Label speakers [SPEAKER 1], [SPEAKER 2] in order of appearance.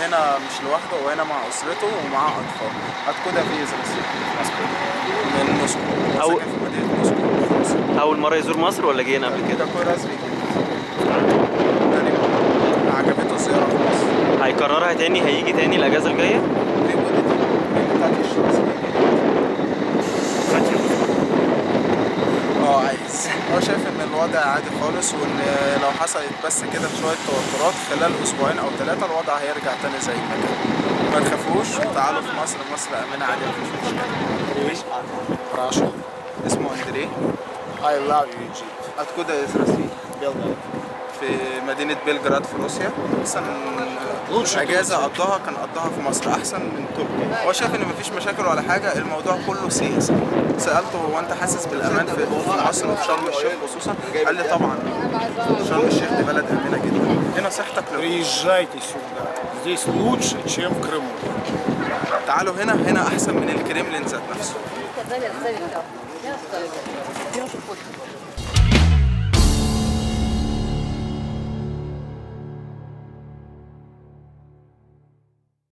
[SPEAKER 1] هنا مش لوحده هو هنا مع اسرته ومعاه اطفال откуда вы из России من موسكو
[SPEAKER 2] أو-
[SPEAKER 1] ساكن في مدينه موسكو في روسيا.
[SPEAKER 2] اول مره يزور مصر ولا جه هنا قبل كده
[SPEAKER 1] такой раз видел تقريبا عجبته الزياره في مصر
[SPEAKER 2] هيكررها تاني هيجي تاني الاجازه الجايه
[SPEAKER 1] في будет بتاعت الشخص اه عايز هو شايف ان الوضع عادي خالص وان لو حصلت بس كده شويه توترات خلال اسبوعين او ثلاثه الوضع هيرجع تاني زي ما كان ما تخافوش وتعالوا في مصر مصر امنه عادي مفيش مشكله
[SPEAKER 3] Russia.
[SPEAKER 1] اسمه اندريه
[SPEAKER 3] I love you, Egypt.
[SPEAKER 1] откуда из России
[SPEAKER 3] Belgrade.
[SPEAKER 1] في مدينة بلجراد في روسيا أحسن
[SPEAKER 3] لوتشا
[SPEAKER 1] أجازة قضاها كان قضاها في مصر أحسن من تركيا هو شايف إن مفيش مشاكل ولا حاجة الموضوع كله سياسة سألته هو أنت حاسس بالأمان في في مصر وفي شرم الشيخ خصوصا قال لي طبعا شرم الشيخ دي بلد آمنة جدا دي نصيحتك له
[SPEAKER 3] Приезжайте сюда. Здесь лучше, чем в Крыму.
[SPEAKER 1] تعالوا هنا هنا أحسن من الكريملين ذات نفسه
[SPEAKER 4] Сказали, оставить там. Я оставила.